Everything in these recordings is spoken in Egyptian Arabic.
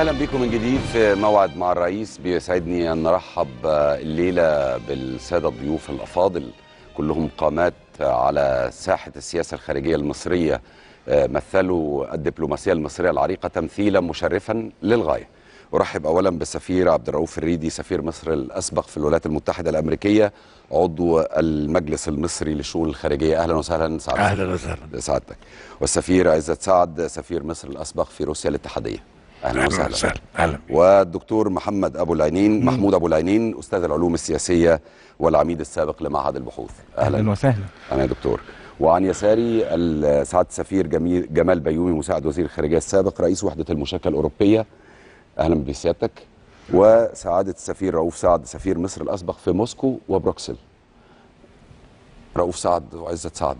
اهلا بكم من جديد في موعد مع الرئيس بيسعدني ان نرحب الليله بالساده الضيوف الافاضل كلهم قامات على ساحه السياسه الخارجيه المصريه مثلوا الدبلوماسيه المصريه العريقه تمثيلا مشرفا للغايه. ارحب اولا بالسفير عبد الرؤوف الريدي سفير مصر الاسبق في الولايات المتحده الامريكيه عضو المجلس المصري للشؤون الخارجيه اهلا وسهلا سعادتك اهلا وسهلا سعادتك والسفير عزت سعد سفير مصر الاسبق في روسيا الاتحاديه اهلا وسهلا اهلا والدكتور محمد ابو العينين محمود ابو العينين استاذ العلوم السياسيه والعميد السابق لمعهد البحوث اهلا, أهلا وسهلا اهلا يا دكتور وعن يساري سعاده السفير جميل جمال بيومي مساعد وزير الخارجيه السابق رئيس وحده المشاركه الاوروبيه اهلا بسيادتك وسعاده السفير رؤوف سعد سفير مصر الاسبق في موسكو وبروكسل رؤوف سعد وعزت سعد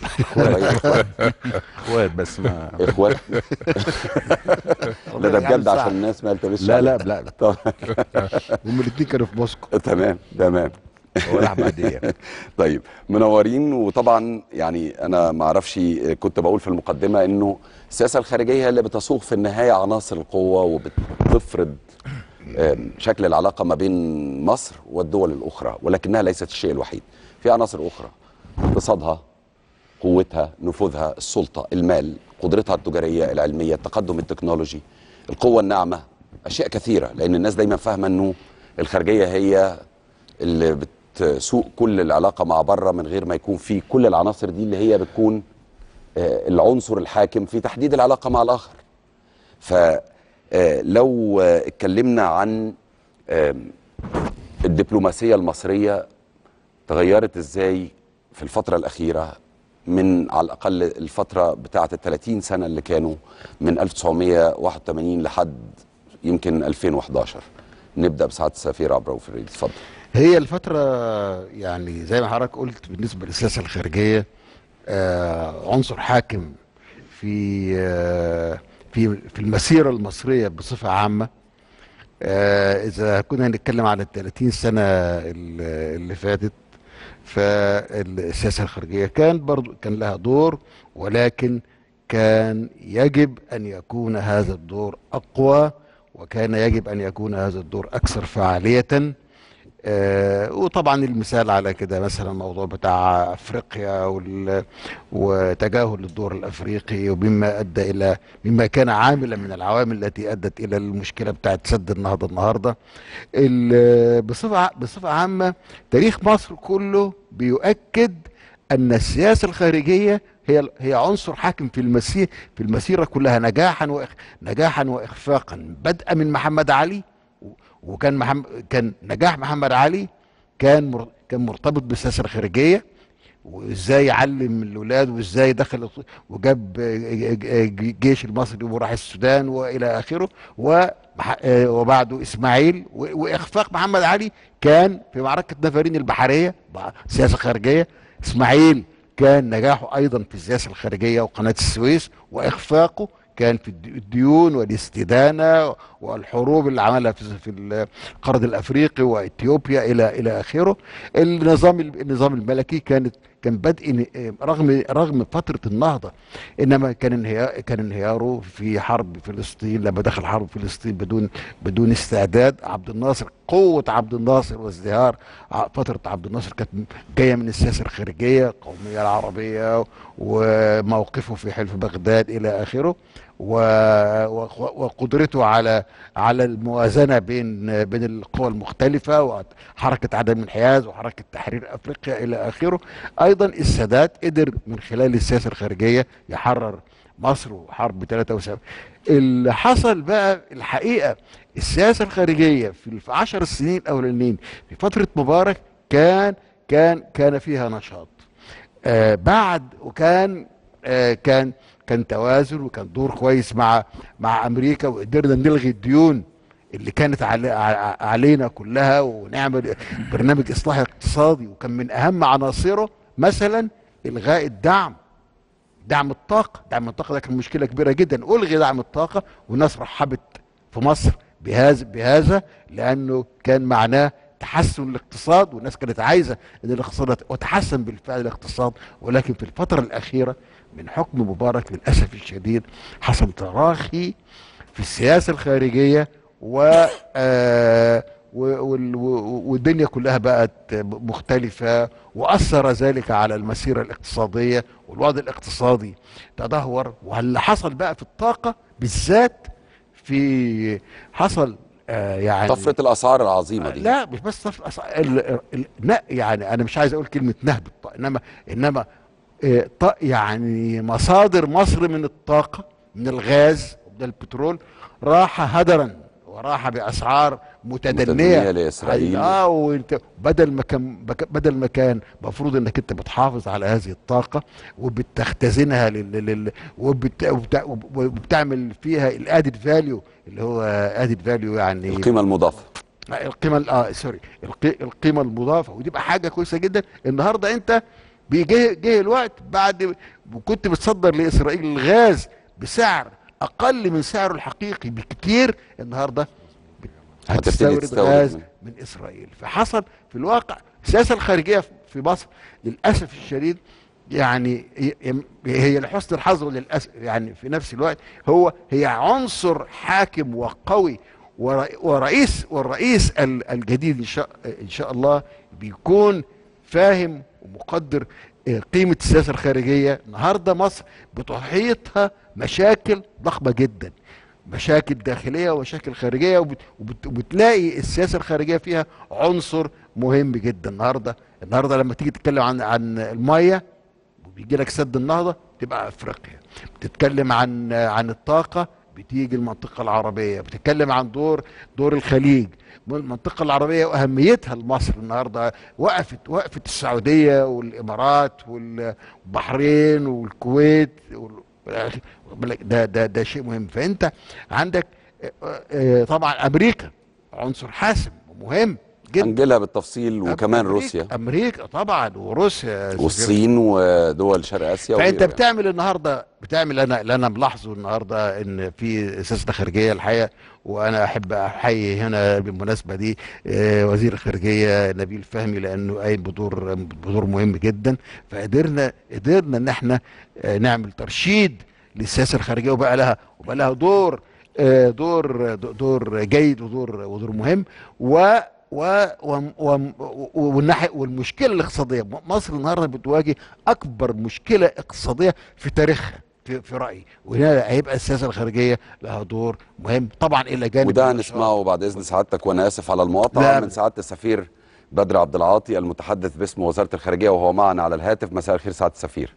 اخوات بس ما اخوات لا ده بجد عشان الناس ما يلتبسش لا لا لا طب هم الاثنين كانوا في موسكو تمام تمام ولا عباديه طيب منورين وطبعا يعني انا ما اعرفش كنت بقول في المقدمه انه السياسه الخارجيه هي اللي بتصوغ في النهايه عناصر القوه وبتفرض شكل العلاقه ما بين مصر والدول الاخرى ولكنها ليست الشيء الوحيد في عناصر اخرى اقتصادها قوتها نفوذها السلطه المال قدرتها التجاريه العلميه التقدم التكنولوجي القوه الناعمه اشياء كثيره لان الناس دايما فاهمه انه الخارجيه هي اللي بتسوق كل العلاقه مع بره من غير ما يكون في كل العناصر دي اللي هي بتكون العنصر الحاكم في تحديد العلاقه مع الاخر فلو اتكلمنا عن الدبلوماسيه المصريه تغيرت ازاي في الفتره الاخيره من على الاقل الفتره بتاعه ال 30 سنه اللي كانوا من 1981 لحد يمكن 2011 نبدا بسعاده السفير عبد الرؤوف الريدي اتفضل هي الفتره يعني زي ما حضرتك قلت بالنسبه للسياسه الخارجيه آه عنصر حاكم في آه في في المسيره المصريه بصفه عامه آه اذا كنا هنتكلم على ال 30 سنه اللي فاتت فالسياسه الخارجيه كان برضو كان لها دور ولكن كان يجب ان يكون هذا الدور اقوى وكان يجب ان يكون هذا الدور اكثر فعاليه آه وطبعا المثال على كده مثلا الموضوع بتاع افريقيا وتجاهل الدور الافريقي ومما ادى الى مما كان عاملا من العوامل التي ادت الى المشكله بتاعت سد النهضه النهارده بصفه بصفه عامه تاريخ مصر كله بيؤكد ان السياسه الخارجيه هي هي عنصر حاكم في المسير في المسيره كلها نجاحا وإخ نجاحا واخفاقا بدءا من محمد علي وكان محمد كان نجاح محمد علي كان مر كان مرتبط بالسياسه الخارجيه وازاي يعلم الاولاد وازاي دخل وجاب الجيش المصري وراح السودان والى اخره وبعده اسماعيل واخفاق محمد علي كان في معركه نفرين البحريه سياسه خارجيه اسماعيل كان نجاحه ايضا في السياسه الخارجيه وقناه السويس واخفاقه كان في الديون والاستدانه والحروب اللي عملها في القرن الافريقي واثيوبيا الى الى اخره النظام النظام الملكي كانت كان بدء رغم رغم فتره النهضه انما كان انهيار كان انهياره في حرب فلسطين لما دخل حرب فلسطين بدون بدون استعداد عبد الناصر قوه عبد الناصر وازدهار فتره عبد الناصر كانت جايه من السياسه الخارجيه القوميه العربيه وموقفه في حلف بغداد الى اخره وقدرته على على الموازنه بين بين القوى المختلفه وحركه عدم الانحياز وحركه تحرير افريقيا الى اخره ايضا السادات قدر من خلال السياسه الخارجيه يحرر مصر وحرب 73 اللي حصل بقى الحقيقه السياسه الخارجيه في العشر سنين الاولانيين في فتره مبارك كان كان كان فيها نشاط آه بعد وكان آه كان كان توازن وكان دور كويس مع مع امريكا وقدرنا نلغي الديون اللي كانت علي علينا كلها ونعمل برنامج اصلاح اقتصادي وكان من اهم عناصره مثلا الغاء الدعم دعم الطاقه دعم الطاقه ده كان مشكله كبيره جدا الغي دعم الطاقه والناس رحبت في مصر بهذا بهذا لانه كان معناه تحسن الاقتصاد والناس كانت عايزه ان الاقتصاد وتحسن بالفعل الاقتصاد ولكن في الفتره الاخيره من حكم مبارك للاسف الشديد حصل تراخي في السياسه الخارجيه و آه، و- وال- و- والدنيا كلها بقت مختلفة وأثر ذلك على المسيرة الاقتصادية والوضع الاقتصادي تدهور واللي حصل بقى في الطاقة بالذات في حصل آه، يعني طفره الاسعار العظيمه دي لا مش بس طفل أص... ال... ال... ال... لا يعني انا مش عايز اقول كلمه نهب الط- انما انما آه، ط... يعني مصادر مصر من الطاقه من الغاز ومن البترول راح هدرا وراح باسعار متدنيه متدنية لإسرائيل. اه وانت بدل ما كان بك- بدل ما كان المفروض انك انت بتحافظ على هذه الطاقه وبتختزنها لل... لل... وبت... وبت... وبتعمل فيها الادد فاليو اللي هو ادد فاليو يعني القيمه المضافه القيمه ال- اه سوري القي- القيمه المضافه ودي بقى حاجه كويسه جدا النهارده انت بيجي جه الوقت بعد كنت بتصدر لاسرائيل الغاز بسعر اقل من سعره الحقيقي بكتير النهارده بت- هتبتدي هتستورد تستورد غاز منه. من اسرائيل فحصل في الواقع السياسه الخارجيه في مصر للاسف الشديد يعني هي- هي لحسن الحظ وللاسف يعني في نفس الوقت هو هي عنصر حاكم وقوي ور- ورئيس والرئيس ال- الجديد ان شاء ان شاء الله بيكون فاهم ومقدر آه، قيمه السياسه الخارجيه النهارده مصر بتحيطها مشاكل ضخمه جدا مشاكل داخليه ومشاكل خارجيه وبت- وبت- وبتلاقي السياسه الخارجيه فيها عنصر مهم جدا النهارده النهارده لما تيجي تتكلم عن عن الميه وبيجي لك سد النهضه تبقى افريقيا بتتكلم عن عن الطاقه بتيجي المنطقه العربيه بتتكلم عن دور دور الخليج المنطقه العربيه واهميتها لمصر النهارده وقفت وقفت السعوديه والامارات والبحرين والكويت وال- ده ده ده شيء مهم فانت عندك آه، آه، طبعا امريكا عنصر حاسم ومهم جدا هنجيلها بالتفصيل وكمان أمريكا- روسيا امريكا طبعا وروسيا والصين ودول شرق اسيا فانت وغيرها. بتعمل النهارده بتعمل انا اللي انا ملاحظه النهارده ان في سياسه خارجيه الحقيقه وانا احب احيي هنا بالمناسبه دي آه، وزير الخارجيه نبيل فهمي لانه قايم بدور بدور مهم جدا فقدرنا قدرنا ان احنا آه، نعمل ترشيد للسياسه الخارجيه وبقى لها وبقى لها دور آه، دور دور جيد ودور ودور مهم و و و و والناحيه والمشكله الاقتصاديه مصر النهارده بتواجه اكبر مشكله اقتصاديه في تاريخها في, في رايي وهنا هيبقى السياسه الخارجيه لها دور مهم طبعا الى جانب وده النشاط. هنسمعه بعد اذن سعادتك وانا اسف على المقاطعه لا. من سعاده السفير بدر عبد العاطي المتحدث باسم وزاره الخارجيه وهو معنا على الهاتف مساء الخير سعاده السفير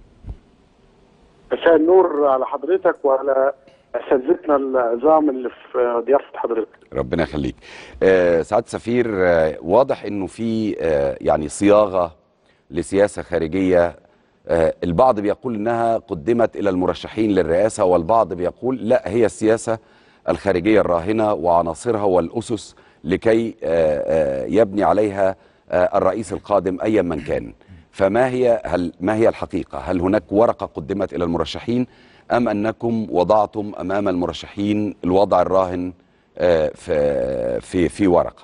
مساء النور على حضرتك وعلى اساتذتنا العظام اللي في ضيافه حضرتك. ربنا يخليك آه سعاده السفير آه واضح انه في آه يعني صياغه لسياسه خارجيه آه البعض بيقول انها قدمت الى المرشحين للرئاسه والبعض بيقول لا هي السياسه الخارجيه الراهنه وعناصرها والاسس لكي آه آه يبني عليها آه الرئيس القادم ايا من كان فما هي هل ما هي الحقيقه هل هناك ورقه قدمت الى المرشحين ام انكم وضعتم امام المرشحين الوضع الراهن آه، في في في ورقه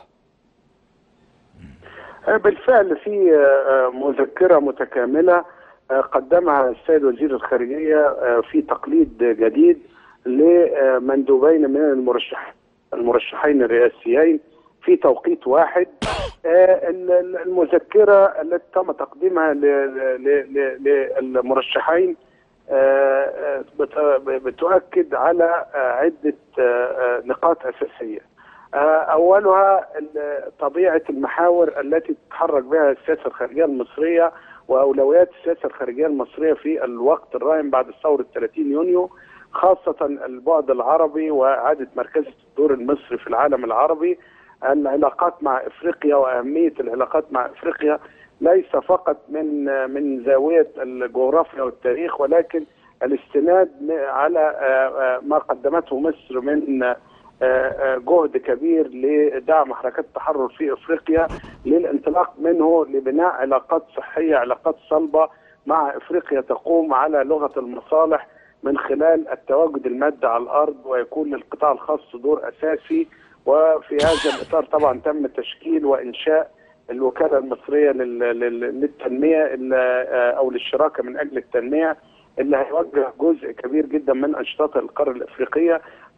بالفعل في آه، مذكره متكامله آه، قدمها السيد وزير الخارجيه آه، في تقليد جديد لمندوبين من المرشح المرشحين الرئاسيين في توقيت واحد آه، ال- ال- المذكره التي تم تقديمها ل- ل- ل- للمرشحين آه، آه، بت- بتؤكد على آه، عده آه، آه، نقاط اساسيه. آه، اولها ال- طبيعه المحاور التي تتحرك بها السياسه الخارجيه المصريه واولويات السياسه الخارجيه المصريه في الوقت الراهن بعد ثوره 30 يونيو خاصه البعد العربي واعاده مركزه الدور المصري في العالم العربي العلاقات مع افريقيا واهميه العلاقات مع افريقيا ليس فقط من من زاويه الجغرافيا والتاريخ ولكن الاستناد على آه، آه، ما قدمته مصر من آه، آه، جهد كبير لدعم حركات التحرر في افريقيا للانطلاق منه لبناء علاقات صحيه علاقات صلبه مع افريقيا تقوم على لغه المصالح من خلال التواجد المادي على الارض ويكون للقطاع الخاص دور اساسي وفي هذا الاطار طبعا تم تشكيل وانشاء الوكاله المصريه لل- لل- للتنميه ال- او للشراكه من اجل التنميه اللي هيوجه جزء كبير جدا من انشطه القاره الافريقيه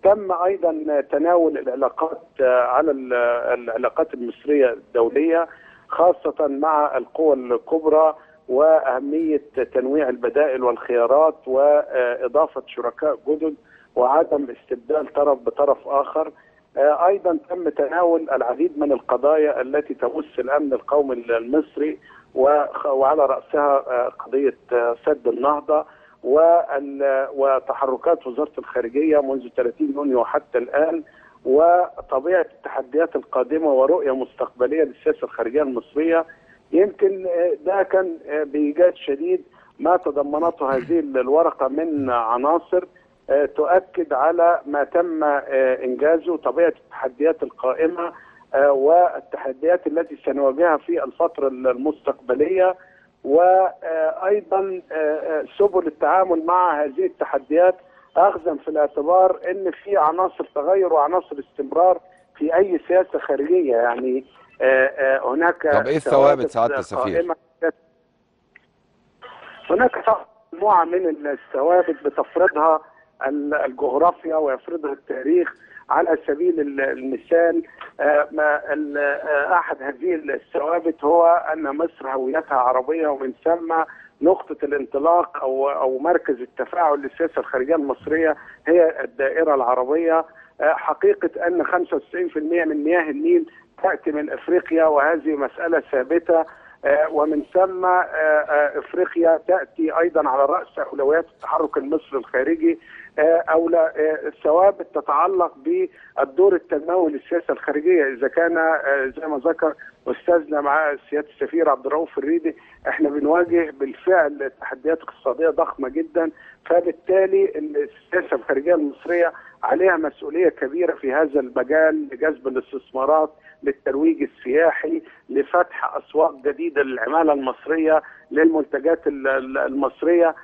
تم ايضا تناول العلاقات على ال- العلاقات المصريه الدوليه خاصه مع القوى الكبرى واهميه تنويع البدائل والخيارات واضافه شركاء جدد وعدم استبدال طرف بطرف اخر آه، ايضا تم تناول العديد من القضايا التي تمس الامن القومي المصري وخ- وعلى راسها آه، قضيه آه، سد النهضه وال- وتحركات وزاره الخارجيه منذ 30 يونيو حتى الان وطبيعه التحديات القادمه ورؤيه مستقبليه للسياسه الخارجيه المصريه يمكن آه، ده كان آه، بايجاد شديد ما تضمنته هذه الورقه من عناصر آه، تؤكد على ما تم آه، انجازه طبيعه التحديات القائمه آه، والتحديات التي سنواجهها في الفتره المستقبليه وايضا سبل التعامل مع هذه التحديات اخذا في الاعتبار ان في عناصر تغير وعناصر استمرار في اي سياسه خارجيه يعني آه، آه، هناك طب إيه الثوابت سعادة السفير؟ قائمة هناك طبعاً مجموعه من الثوابت بتفرضها ال- الجغرافيا ويفرضها التاريخ على سبيل ال- المثال آه، ما ال- آه، احد هذه الثوابت هو ان مصر هويتها عربيه ومن ثم نقطه الانطلاق او او مركز التفاعل للسياسه الخارجيه المصريه هي الدائره العربيه آه، حقيقه ان 95% من مياه النيل تاتي من افريقيا وهذه مساله ثابته آه، ومن ثم آه، آه، افريقيا تاتي ايضا على راس اولويات التحرك المصري الخارجي آه، او لا آه، الثوابت تتعلق بالدور التنموي للسياسه الخارجيه اذا كان آه، زي ما ذكر استاذنا مع سياده السفير عبد الرؤوف الريدي احنا بنواجه بالفعل تحديات اقتصاديه ضخمه جدا فبالتالي السياسه الخارجيه المصريه عليها مسؤوليه كبيره في هذا المجال لجذب الاستثمارات للترويج السياحي لفتح اسواق جديده للعماله المصريه للمنتجات ال- ال- المصريه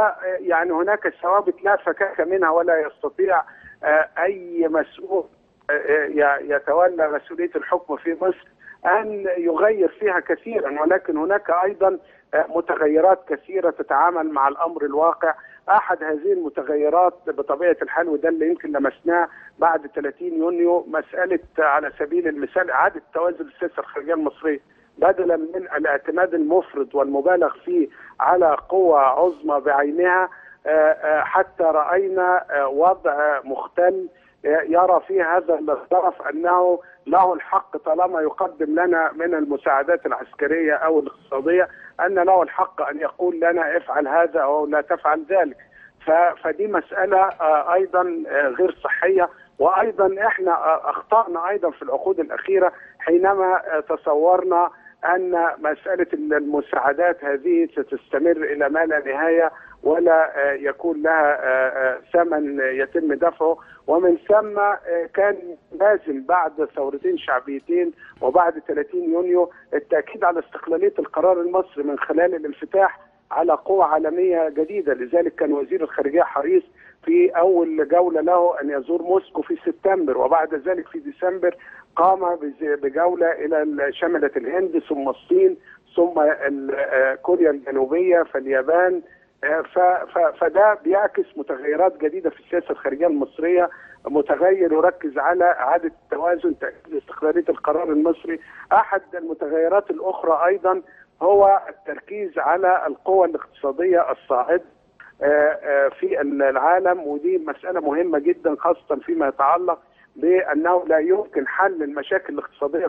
فيعني هناك ثوابت لا فكاك منها ولا يستطيع آه، اي مسؤول آه، ي- يتولى مسؤوليه الحكم في مصر ان يغير فيها كثيرا ولكن هناك ايضا آه، متغيرات كثيره تتعامل مع الامر الواقع احد هذه المتغيرات بطبيعه الحال وده اللي يمكن لمسناه بعد 30 يونيو مساله على سبيل المثال اعاده توازن السياسه الخارجيه المصريه بدلا من الاعتماد المفرط والمبالغ فيه على قوى عظمى بعينها آه، آه، حتى راينا آه، وضع مختل آه، يرى فيه هذا الطرف انه له الحق طالما يقدم لنا من المساعدات العسكريه او الاقتصاديه ان له الحق ان يقول لنا افعل هذا او لا تفعل ذلك ف- فدي مساله آه، ايضا آه، غير صحيه وايضا احنا آه، اخطانا ايضا في العقود الاخيره حينما آه، تصورنا ان مساله المساعدات هذه ستستمر الى ما لا نهايه ولا آه، يكون لها آه، آه، ثمن يتم دفعه ومن ثم آه، كان لازم بعد ثورتين شعبيتين وبعد 30 يونيو التاكيد على استقلاليه القرار المصري من خلال الانفتاح على قوى عالميه جديده لذلك كان وزير الخارجيه حريص في اول جوله له ان يزور موسكو في سبتمبر وبعد ذلك في ديسمبر قام بز- بجوله الى ال- شملت الهند ثم الصين ثم ال- آه، كوريا الجنوبيه فاليابان آه، ف- ف- فده بيعكس متغيرات جديده في السياسه الخارجيه المصريه متغير يركز على اعاده التوازن تاكيد استقلاليه القرار المصري احد المتغيرات الاخرى ايضا هو التركيز على القوى الاقتصاديه الصاعده آه، آه، في العالم ودي مساله مهمه جدا خاصه فيما يتعلق بانه لا يمكن حل المشاكل الاقتصاديه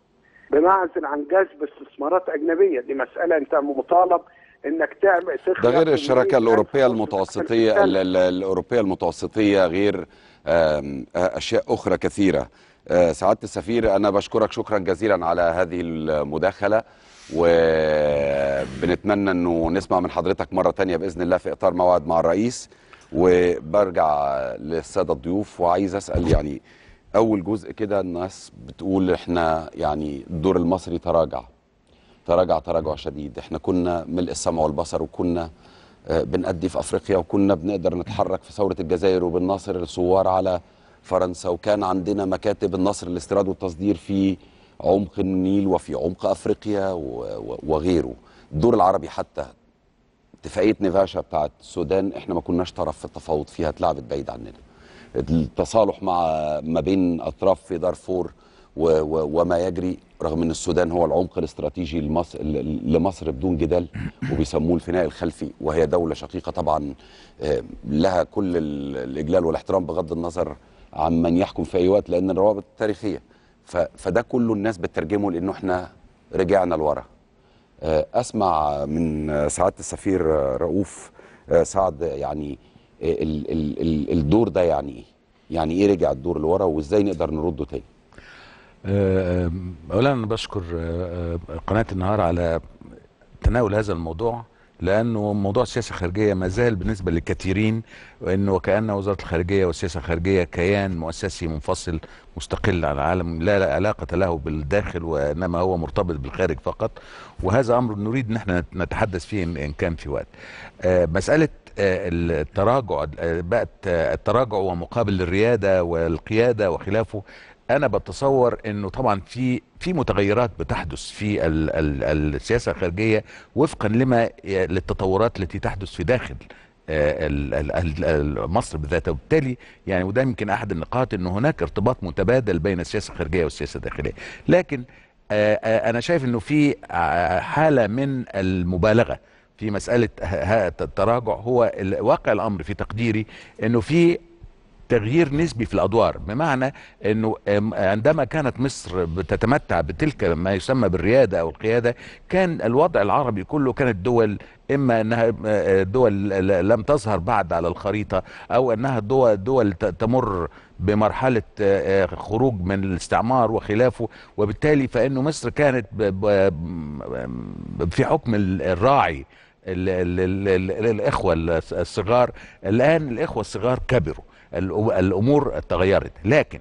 بمعزل عن جذب استثمارات اجنبيه دي مساله انت مطالب انك تعمل ده تخلق غير الشراكه كمية الاوروبيه ألف المتوسطيه سنة. ال- ال- الاوروبيه المتوسطيه غير آم، آه، اشياء اخرى كثيره آه، سعاده السفير انا بشكرك شكرا جزيلا على هذه المداخله وبنتمنى انه نسمع من حضرتك مره تانية باذن الله في اطار موعد مع الرئيس وبرجع للساده الضيوف وعايز اسال يعني اول جزء كده الناس بتقول احنا يعني الدور المصري تراجع تراجع تراجع شديد احنا كنا ملء السمع والبصر وكنا آه، بنأدي في افريقيا وكنا بنقدر نتحرك في ثوره الجزائر وبنناصر الثوار على فرنسا وكان عندنا مكاتب النصر الاستيراد والتصدير في عمق النيل وفي عمق افريقيا و- و- وغيره الدور العربي حتى اتفاقيه نيفاشا بتاعت السودان احنا ما كناش طرف في التفاوض فيها اتلعبت بعيد عننا التصالح مع ما بين اطراف في دارفور و و وما يجري رغم ان السودان هو العمق الاستراتيجي لمصر, لمصر بدون جدال وبيسموه الفناء الخلفي وهي دوله شقيقه طبعا آه، لها كل ال- الاجلال والاحترام بغض النظر عن من يحكم في اي وقت لان الروابط التاريخيه ف فده كله الناس بتترجمه لانه احنا رجعنا لورا آه، اسمع من آه، سعاده السفير آه، رؤوف آه، سعد يعني آه، ال- ال- ال- الدور ده يعني ايه؟ يعني ايه رجع الدور لورا وازاي نقدر نرده تاني؟ آه، اولا انا بشكر آه، آه، قناه النهار على تناول هذا الموضوع لانه موضوع السياسه الخارجيه ما زال بالنسبه لكثيرين انه وكان وزاره الخارجيه والسياسه الخارجيه كيان مؤسسي منفصل مستقل عن العالم لا لا علاقه له بالداخل وانما هو مرتبط بالخارج فقط وهذا امر نريد ان احنا نتحدث فيه ان إن كان في وقت. آه، مساله آه، التراجع آه، بقت آه، التراجع ومقابل الرياده والقياده وخلافه انا بتصور انه طبعا في في متغيرات بتحدث في ال ال السياسه الخارجيه وفقا لما ي- للتطورات التي تحدث في داخل آه، ال- ال- ال- ال- مصر بذاتها وبالتالي يعني وده يمكن احد النقاط انه هناك ارتباط متبادل بين السياسه الخارجيه والسياسه الداخليه لكن آه، آه، انا شايف انه في آه، حاله من المبالغه في مساله ه- ه- التراجع هو ال- واقع الامر في تقديري انه في تغيير نسبي في الادوار بمعنى انه أم، عندما كانت مصر بتتمتع بتلك ما يسمى بالرياده او القياده كان الوضع العربي كله كانت دول اما انها آه، دول ل- لم تظهر بعد على الخريطه او انها دول دول ت- تمر بمرحله آه، آه، خروج من الاستعمار وخلافه وبالتالي فانه مصر كانت ب- ب- في حكم ال- الراعي ال ال ال ال الاخوه الص- الصغار الان الاخوه الصغار كبروا الأ- الامور تغيرت لكن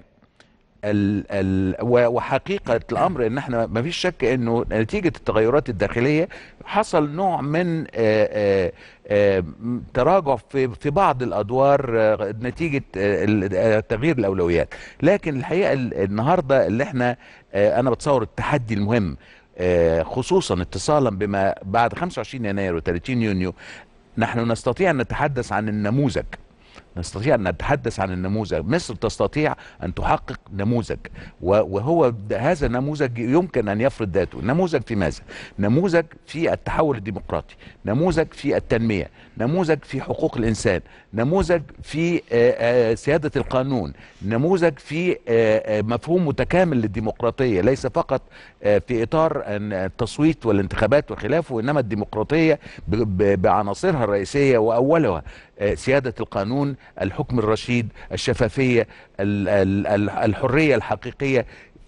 ال ال و- وحقيقه الامر ان احنا ما فيش شك انه نتيجه التغيرات الداخليه حصل نوع من آه، آه، آه، م- تراجع في في بعض الادوار آه، نتيجه آه، ال- آه، تغيير الاولويات لكن الحقيقه ال- النهارده اللي احنا آه، انا بتصور التحدي المهم آه، خصوصا اتصالا بما بعد 25 يناير و30 يونيو نحن نستطيع ان نتحدث عن النموذج نستطيع ان نتحدث عن النموذج مصر تستطيع ان تحقق نموذج و- وهو د- هذا النموذج يمكن ان يفرض ذاته نموذج في ماذا نموذج في التحول الديمقراطي نموذج في التنميه نموذج في حقوق الانسان نموذج في آه، آه، سياده القانون نموذج في آه، آه، مفهوم متكامل للديمقراطيه ليس فقط آه، في اطار أن التصويت والانتخابات وخلافه انما الديمقراطيه ب- ب- بعناصرها الرئيسيه واولها آه، سياده القانون الحكم الرشيد الشفافيه ال- ال- ال- الحريه الحقيقيه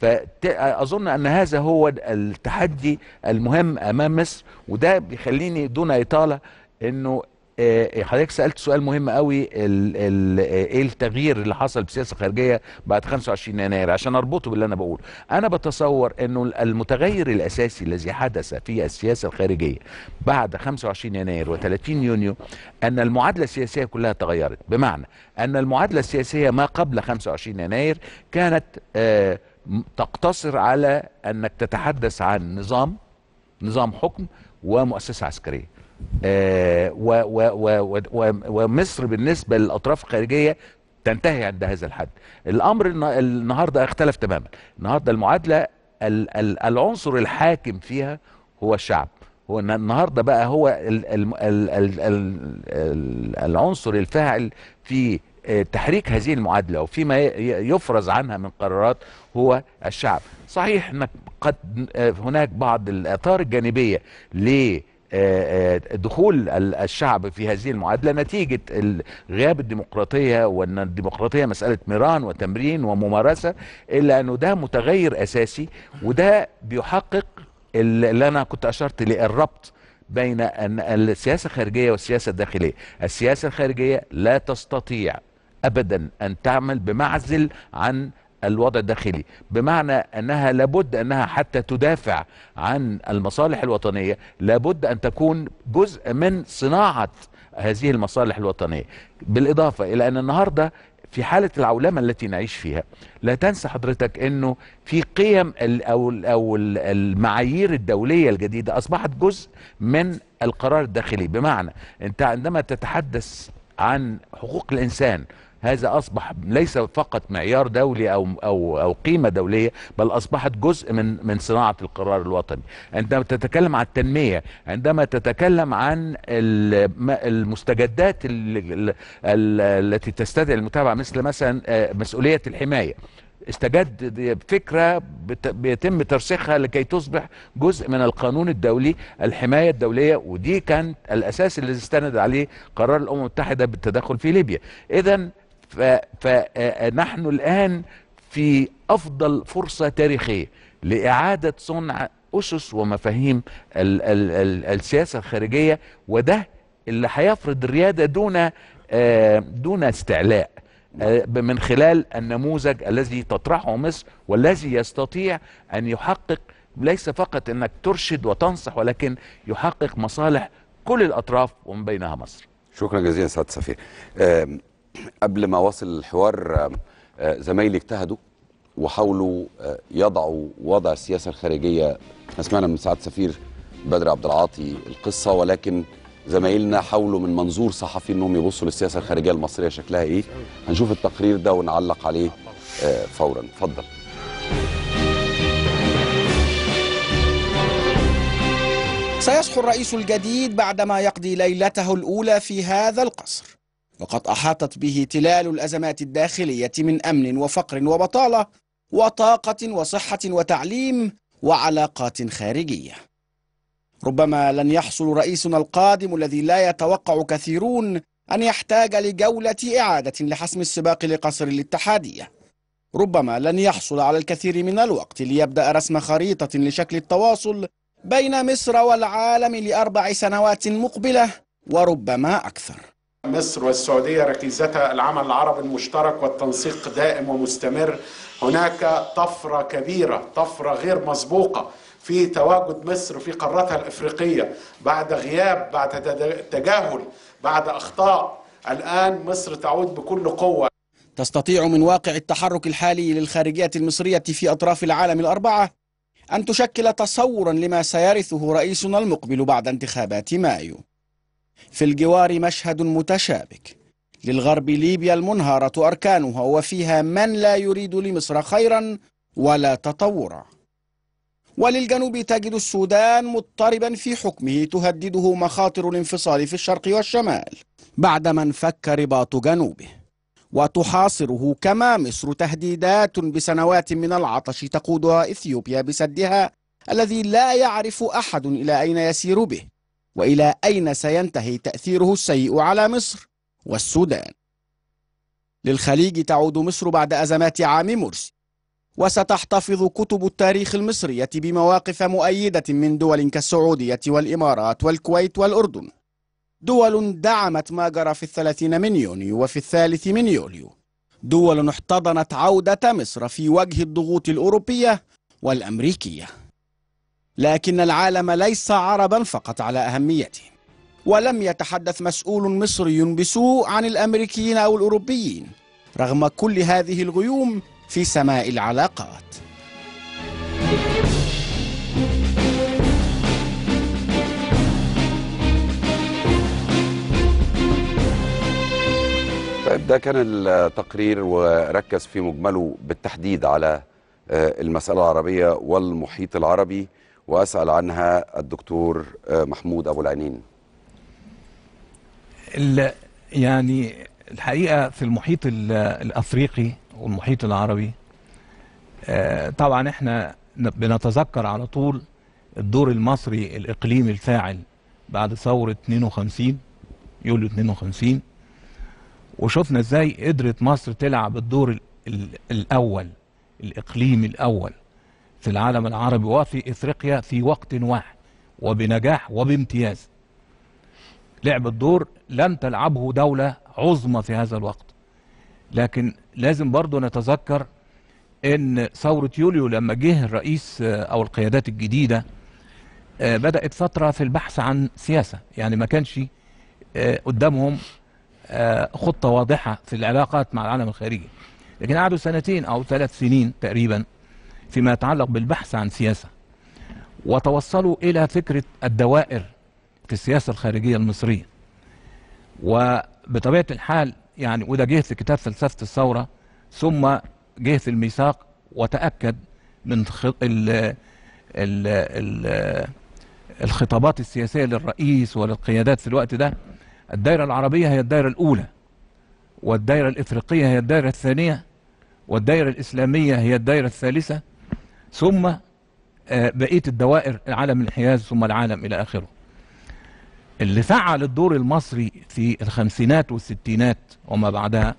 فأظن أن هذا هو التحدي المهم أمام مصر وده بيخليني دون إطالة أنه آه، حضرتك سألت سؤال مهم قوي ال ال ايه التغيير اللي حصل في السياسة الخارجية بعد 25 يناير عشان اربطه باللي انا بقوله انا بتصور انه المتغير الاساسي الذي حدث في السياسة الخارجية بعد 25 يناير و30 يونيو ان المعادلة السياسية كلها تغيرت بمعنى ان المعادلة السياسية ما قبل 25 يناير كانت آه، م- تقتصر على انك تتحدث عن نظام نظام حكم ومؤسسة عسكرية آه، و و و و ومصر بالنسبة للأطراف الخارجية تنتهي عند هذا الحد الأمر النا- النهاردة اختلف تماما النهاردة المعادلة ال- ال- العنصر الحاكم فيها هو الشعب هو إن النهارده بقى هو ال ال ال ال ال العنصر الفاعل في آه، تحريك هذه المعادله وفيما ي- يفرز عنها من قرارات هو الشعب صحيح انك قد آه، هناك بعض الاثار الجانبيه ل آه، آه، دخول ال- الشعب في هذه المعادله نتيجه ال- غياب الديمقراطيه وان الديمقراطيه مساله ميران وتمرين وممارسه الا انه ده متغير اساسي وده بيحقق ال- اللي انا كنت اشرت ليه الربط بين ان السياسه الخارجيه والسياسه الداخليه السياسه الخارجيه لا تستطيع ابدا ان تعمل بمعزل عن الوضع الداخلي بمعنى انها لابد انها حتى تدافع عن المصالح الوطنيه لابد ان تكون جزء من صناعه هذه المصالح الوطنيه بالاضافه الى ان النهارده في حالة العولمة التي نعيش فيها لا تنسى حضرتك انه في قيم ال- او ال- او ال- المعايير الدولية الجديدة اصبحت جزء من القرار الداخلي بمعنى انت عندما تتحدث عن حقوق الانسان هذا اصبح ليس فقط معيار دولي او او او قيمه دوليه بل اصبحت جزء من من صناعه القرار الوطني عندما تتكلم عن التنميه عندما تتكلم عن الم- المستجدات ال- ال- ال- التي تستدعي المتابعه مثل مثلا آه، مسؤوليه الحمايه استجد فكره بت- بيتم ترسيخها لكي تصبح جزء من القانون الدولي الحمايه الدوليه ودي كان الاساس اللي استند عليه قرار الامم المتحده بالتدخل في ليبيا اذا فنحن الان في افضل فرصه تاريخيه لاعاده صنع اسس ومفاهيم ال ال ال السياسه الخارجيه وده اللي هيفرض الرياده دون آه، دون استعلاء آه، من خلال النموذج الذي تطرحه مصر والذي يستطيع ان يحقق ليس فقط انك ترشد وتنصح ولكن يحقق مصالح كل الاطراف ومن بينها مصر شكرا جزيلا سعاده السفير آم، قبل ما واصل الحوار آم، آه، زمايلي اجتهدوا وحاولوا آه، يضعوا وضع السياسه الخارجيه احنا سمعنا من سعاده السفير بدر عبد العاطي القصه ولكن زمايلنا حاولوا من منظور صحفي انهم يبصوا للسياسه الخارجيه المصريه شكلها ايه هنشوف التقرير ده ونعلق عليه آه، فورا اتفضل سيصحو الرئيس الجديد بعدما يقضي ليلته الأولى في هذا القصر وقد أحاطت به تلال الأزمات الداخلية من أمن وفقر وبطالة وطاقة وصحة وتعليم وعلاقات خارجية ربما لن يحصل رئيسنا القادم الذي لا يتوقع كثيرون أن يحتاج لجولة إعادة لحسم السباق لقصر الاتحادية ربما لن يحصل على الكثير من الوقت ليبدأ رسم خريطة لشكل التواصل بين مصر والعالم لأربع سنوات مقبلة وربما أكثر مصر والسعودية ركيزتها العمل العربي المشترك والتنسيق دائم ومستمر هناك طفرة كبيرة طفرة غير مسبوقة في تواجد مصر في قارتها الإفريقية بعد غياب بعد تد- تجاهل بعد أخطاء الآن مصر تعود بكل قوة تستطيع من واقع التحرك الحالي للخارجية المصرية في أطراف العالم الأربعة أن تشكل تصورا لما سيرثه رئيسنا المقبل بعد انتخابات مايو في الجوار مشهد متشابك للغرب ليبيا المنهارة أركانها وفيها من لا يريد لمصر خيرا ولا تطورا وللجنوب تجد السودان مضطربا في حكمه تهدده مخاطر الانفصال في الشرق والشمال بعدما انفك رباط جنوبه وتحاصره كما مصر تهديدات بسنوات من العطش تقودها اثيوبيا بسدها الذي لا يعرف احد الى اين يسير به والى اين سينتهي تاثيره السيء على مصر والسودان للخليج تعود مصر بعد ازمات عام مرسي وستحتفظ كتب التاريخ المصريه بمواقف مؤيده من دول كالسعوديه والامارات والكويت والاردن دول دعمت ما جرى في الثلاثين من يونيو وفي الثالث من يوليو دول احتضنت عودة مصر في وجه الضغوط الأوروبية والأمريكية لكن العالم ليس عربا فقط على أهميته ولم يتحدث مسؤول مصري بسوء عن الأمريكيين أو الأوروبيين رغم كل هذه الغيوم في سماء العلاقات طيب ده كان التقرير وركز في مجمله بالتحديد على آه، المسألة العربية والمحيط العربي وأسأل عنها الدكتور آه، محمود أبو العنين ال- يعني الحقيقة في المحيط ال- الأفريقي والمحيط العربي آه، طبعا احنا ن- بنتذكر على طول الدور المصري الإقليمي الفاعل بعد ثورة 52 يوليو 52 وشفنا ازاي قدرت مصر تلعب الدور ال- ال- الأول الإقليمي الأول في العالم العربي وفي إفريقيا في وقت واحد وبنجاح وبامتياز لعب الدور لم تلعبه دولة عظمى في هذا الوقت لكن لازم برضو نتذكر ان ثورة يوليو لما جه الرئيس آه، او القيادات الجديدة آه، بدأت فترة في البحث عن سياسة يعني ما كانش آه، قدامهم آه، خطة واضحة في العلاقات مع العالم الخارجي لكن قعدوا سنتين او ثلاث سنين تقريبا فيما يتعلق بالبحث عن سياسة وتوصلوا الى فكرة الدوائر في السياسة الخارجية المصرية وبطبيعة الحال يعني وده جه في كتاب فلسفه الثوره ثم جه في الميثاق وتاكد من خ- ال ال ال الخطابات السياسيه للرئيس وللقيادات في الوقت ده الدائره العربيه هي الدائره الاولى والدائره الافريقيه هي الدائره الثانيه والدائره الاسلاميه هي الدائره الثالثه ثم آه، بقيه الدوائر العالم الانحياز ثم العالم الى اخره اللي فعل الدور المصري في الخمسينات والستينات وما بعدها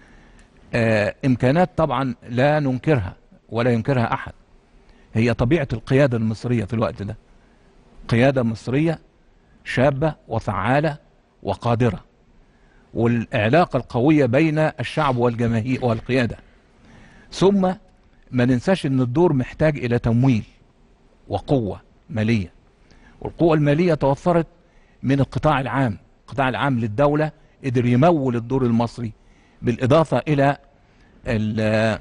آه، امكانات طبعا لا ننكرها ولا ينكرها احد هي طبيعه القياده المصريه في الوقت ده قياده مصريه شابه وفعاله وقادره والعلاقه القويه بين الشعب والجماهير والقياده ثم ما ننساش ان الدور محتاج الى تمويل وقوه ماليه والقوه الماليه توفرت من القطاع العام القطاع العام للدوله قدر يمول الدور المصري بالاضافه الى ال-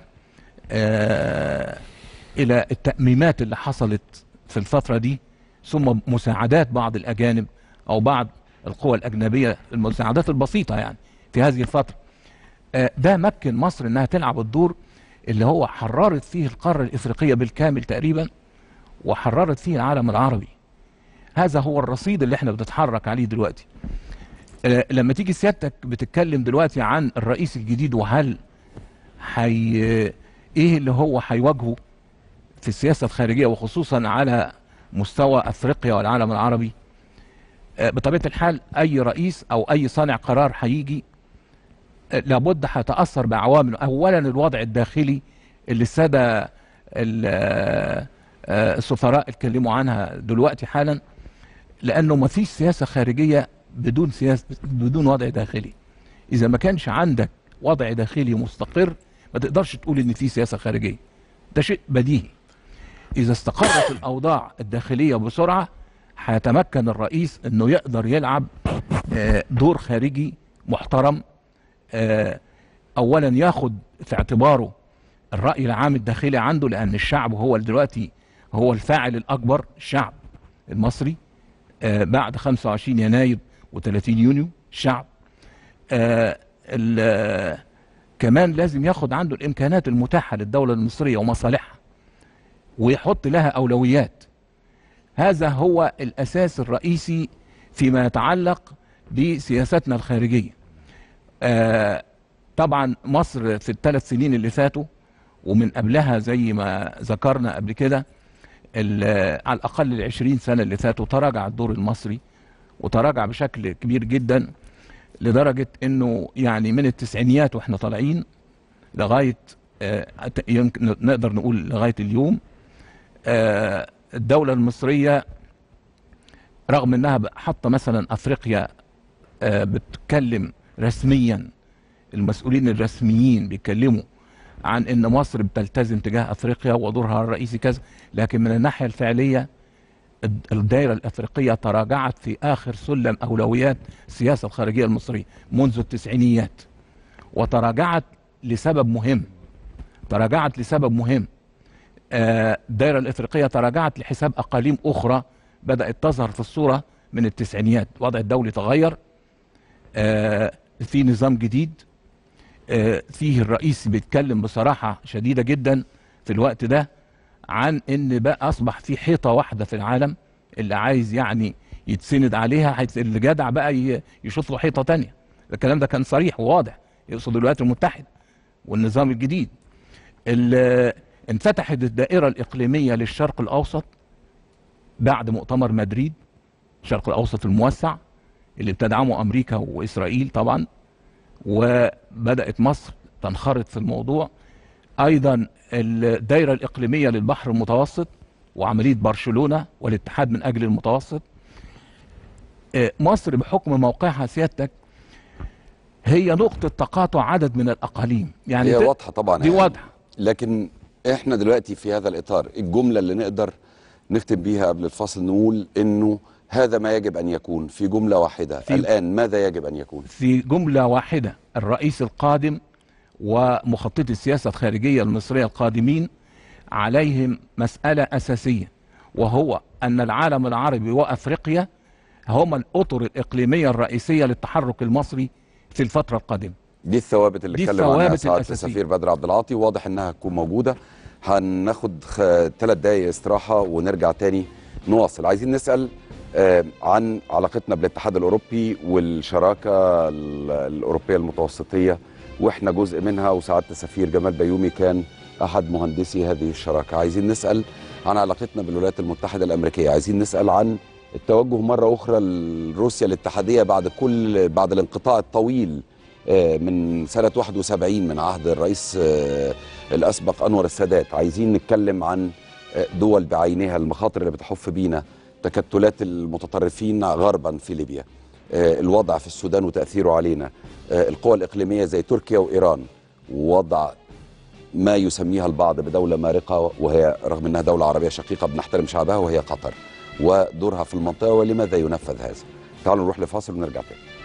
آه، الى التاميمات اللي حصلت في الفتره دي ثم مساعدات بعض الاجانب او بعض القوى الاجنبيه المساعدات البسيطه يعني في هذه الفتره آه، ده مكن مصر انها تلعب الدور اللي هو حررت فيه القاره الافريقيه بالكامل تقريبا وحررت فيه العالم العربي هذا هو الرصيد اللي احنا بنتحرك عليه دلوقتي آه، لما تيجي سيادتك بتتكلم دلوقتي عن الرئيس الجديد وهل حي ايه اللي هو هيواجهه في السياسه الخارجيه وخصوصا على مستوى افريقيا والعالم العربي آه، بطبيعه الحال اي رئيس او اي صانع قرار هيجي آه، لابد هيتاثر بعوامل اولا الوضع الداخلي اللي الساده ال- آه، آه، السفراء اتكلموا عنها دلوقتي حالا لانه ما فيش سياسه خارجيه بدون سياسه بدون وضع داخلي اذا ما كانش عندك وضع داخلي مستقر ما تقدرش تقول ان في سياسه خارجيه ده شيء بديهي اذا استقرت الاوضاع الداخليه بسرعه هيتمكن الرئيس انه يقدر يلعب آه، دور خارجي محترم آه، اولا ياخد في اعتباره الراي العام الداخلي عنده لان الشعب هو دلوقتي هو الفاعل الاكبر الشعب المصري آه، بعد 25 يناير و30 يونيو الشعب آه، ال- آه، كمان لازم ياخد عنده الامكانات المتاحه للدوله المصريه ومصالحها ويحط لها اولويات هذا هو الاساس الرئيسي فيما يتعلق بسياستنا الخارجيه آه، طبعا مصر في الثلاث سنين اللي فاتوا ومن قبلها زي ما ذكرنا قبل كده ال- على الاقل العشرين سنه اللي فاتوا تراجع الدور المصري وتراجع بشكل كبير جدا لدرجه انه يعني من التسعينيات واحنا طالعين لغايه آه، يمكن نقدر نقول لغايه اليوم آه، الدوله المصريه رغم انها ب- حاطه مثلا افريقيا آه، بتتكلم رسميا المسؤولين الرسميين بيتكلموا عن ان مصر بتلتزم تجاه افريقيا ودورها الرئيسي كذا لكن من الناحيه الفعليه الد- الدائره الافريقيه تراجعت في اخر سلم اولويات السياسه الخارجيه المصريه منذ التسعينيات وتراجعت لسبب مهم تراجعت لسبب مهم آه، الدائره الافريقيه تراجعت لحساب اقاليم اخرى بدات تظهر في الصوره من التسعينيات الوضع الدولي تغير آه، في نظام جديد آه، فيه الرئيس بيتكلم بصراحه شديده جدا في الوقت ده عن ان بقى اصبح في حيطه واحده في العالم اللي عايز يعني يتسند عليها هيت- اللي جدع بقى ي- يشوف له حيطه تانية الكلام ده كان صريح وواضح يقصد الولايات المتحده والنظام الجديد ال- انفتحت الدائره الاقليميه للشرق الاوسط بعد مؤتمر مدريد الشرق الاوسط الموسع اللي بتدعمه امريكا واسرائيل طبعا وبدات مصر تنخرط في الموضوع ايضا الدائره الاقليميه للبحر المتوسط وعمليه برشلونه والاتحاد من اجل المتوسط آه، مصر بحكم موقعها سيادتك هي نقطه تقاطع عدد من الاقاليم يعني هي ت- واضحه طبعا دي يعني. واضحه لكن احنا دلوقتي في هذا الاطار الجمله اللي نقدر نختم بيها قبل الفصل نقول انه هذا ما يجب ان يكون في جمله واحده في- الان ماذا يجب ان يكون في جملة واحدة الرئيس القادم ومخطط السياسة الخارجية المصرية القادمين عليهم مسألة أساسية وهو أن العالم العربي وأفريقيا هما الأطر الإقليمية الرئيسية للتحرك المصري في الفترة القادمة دي الثوابت اللي دي اتكلم عنها الثوابت سعاده الأساسية. السفير بدر عبد العاطي واضح انها هتكون موجوده هناخد ثلاث دقايق استراحه ونرجع تاني نواصل عايزين نسال آه، عن علاقتنا بالاتحاد الاوروبي والشراكه ال- الاوروبيه المتوسطيه واحنا جزء منها وسعاده السفير جمال بيومي كان احد مهندسي هذه الشراكه عايزين نسال عن علاقتنا بالولايات المتحده الامريكيه عايزين نسال عن التوجه مره اخرى لروسيا الاتحاديه بعد كل بعد الانقطاع الطويل آه، من سنه 71 من عهد الرئيس آه، الاسبق انور السادات عايزين نتكلم عن آه، دول بعينها المخاطر اللي بتحف بينا تكتلات المتطرفين غربا في ليبيا آه، الوضع في السودان وتاثيره علينا آه، القوى الاقليميه زي تركيا وايران ووضع ما يسميها البعض بدوله مارقه وهي رغم انها دوله عربيه شقيقه بنحترم شعبها وهي قطر ودورها في المنطقه ولماذا ينفذ هذا تعالوا نروح لفاصل ونرجع تاني